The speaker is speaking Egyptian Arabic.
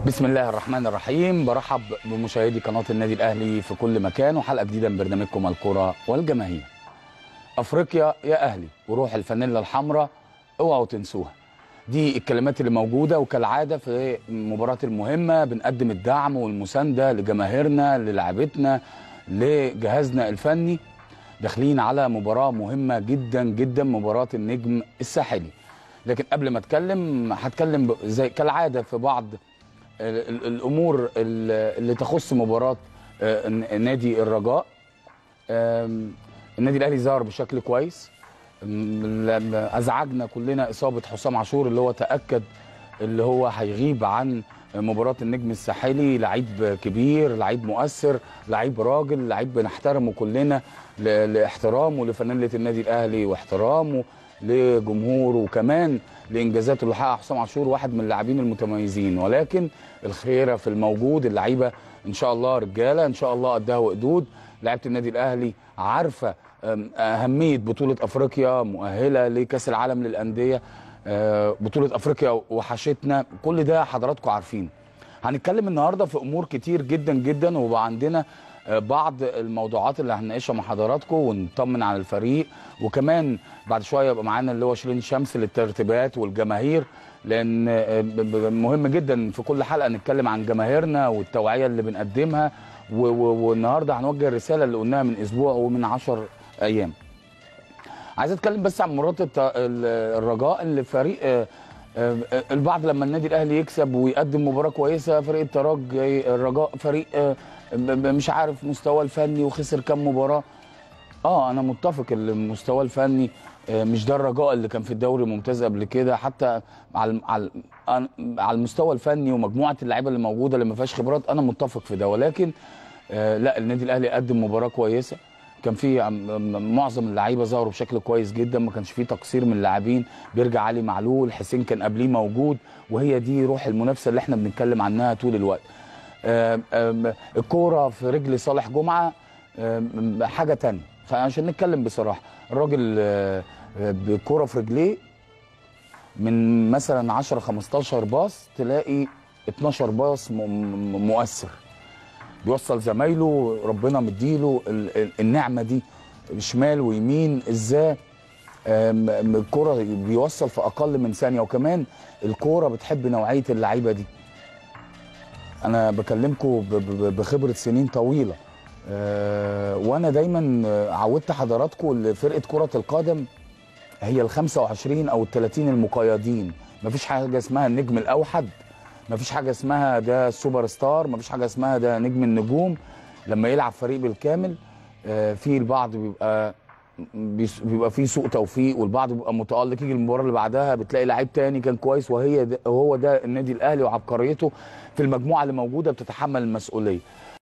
بسم الله الرحمن الرحيم برحب بمشاهدي قناة النادي الأهلي في كل مكان وحلقة جديدة من برنامجكم الكرة والجماهير أفريقيا يا أهلي وروح الفانيلا الحمراء اوعوا تنسوها دي الكلمات اللي موجودة وكالعادة في المباراة المهمة بنقدم الدعم والمساندة لجماهيرنا للاعبتنا لجهازنا الفني داخلين على مباراة مهمة جدا جدا مباراة النجم الساحلي لكن قبل ما اتكلم هتكلم ب- زي كالعادة في بعض ال- ال- الامور ال- اللي تخص مباراه آه، ن- نادي الرجاء آم، النادي الاهلي ظهر بشكل كويس أم، لما ازعجنا كلنا اصابه حسام عاشور اللي هو تاكد اللي هو هيغيب عن مباراه النجم الساحلي لعيب كبير لعيب مؤثر لعيب راجل لعيب بنحترمه كلنا ل- لاحترامه لفانيله النادي الاهلي واحترامه لجمهوره وكمان لانجازاته اللي حققها حسام عاشور واحد من اللاعبين المتميزين ولكن الخيره في الموجود اللعيبه ان شاء الله رجاله ان شاء الله قدها وقدود لعيبه النادي الاهلي عارفه أم، اهميه بطوله افريقيا مؤهله لكاس العالم للانديه آه، بطوله افريقيا وحشتنا كل ده حضراتكم عارفين هنتكلم النهارده في امور كتير جدا جدا وبقى عندنا آه، بعض الموضوعات اللي هنناقشها مع حضراتكم ونطمن على الفريق وكمان بعد شويه يبقى معانا اللي هو شيرين شمس للترتيبات والجماهير لان آه، ب- ب- مهم جدا في كل حلقه نتكلم عن جماهيرنا والتوعيه اللي بنقدمها و- و- والنهارده هنوجه الرساله اللي قلناها من اسبوع ومن 10 ايام عايز اتكلم بس عن مباراه الت- ال- الرجاء اللي فريق آه، آه، البعض لما النادي الاهلي يكسب ويقدم مباراه كويسه فريق الترجي الرجاء فريق آه، ب- ب- مش عارف مستواه الفني وخسر كام مباراه اه انا متفق المستوى الفني آه، مش ده الرجاء اللي كان في الدوري الممتاز قبل كده حتى على على على المستوى الفني ومجموعه اللعيبه اللي موجوده اللي ما فيهاش خبرات انا متفق في ده ولكن آه، لا النادي الاهلي قدم مباراه كويسه كان في عم- م- معظم اللعيبه ظهروا بشكل كويس جدا ما كانش فيه تقصير من اللاعبين بيرجع علي معلول حسين كان قبليه موجود وهي دي روح المنافسه اللي احنا بنتكلم عنها طول الوقت آم، آم، الكوره في رجل صالح جمعه آم، حاجه تانية فعشان نتكلم بصراحه الراجل آه، آه، بالكوره في رجليه من مثلا 10 15 باص تلاقي 12 باص م- م- مؤثر بيوصل زمايله ربنا مديله ال- ال- النعمه دي شمال ويمين ازاي آم، آم، الكوره بيوصل في اقل من ثانيه وكمان الكوره بتحب نوعيه اللعيبه دي انا بكلمكم ب- ب- بخبره سنين طويله أه وانا دايما آه، عودت حضراتكم لفرقه كره القدم هي ال 25 او ال 30 المقيدين مفيش حاجه اسمها النجم الاوحد مفيش حاجه اسمها ده السوبر ستار مفيش حاجه اسمها ده نجم النجوم لما يلعب فريق بالكامل آه، في البعض بيبقى بيس- بيبقى فيه سوء توفيق والبعض بيبقى متالق يجي المباراه اللي بعدها بتلاقي لعيب تاني كان كويس وهي ده هو ده النادي الاهلي وعبقريته في المجموعه اللي موجوده بتتحمل المسؤوليه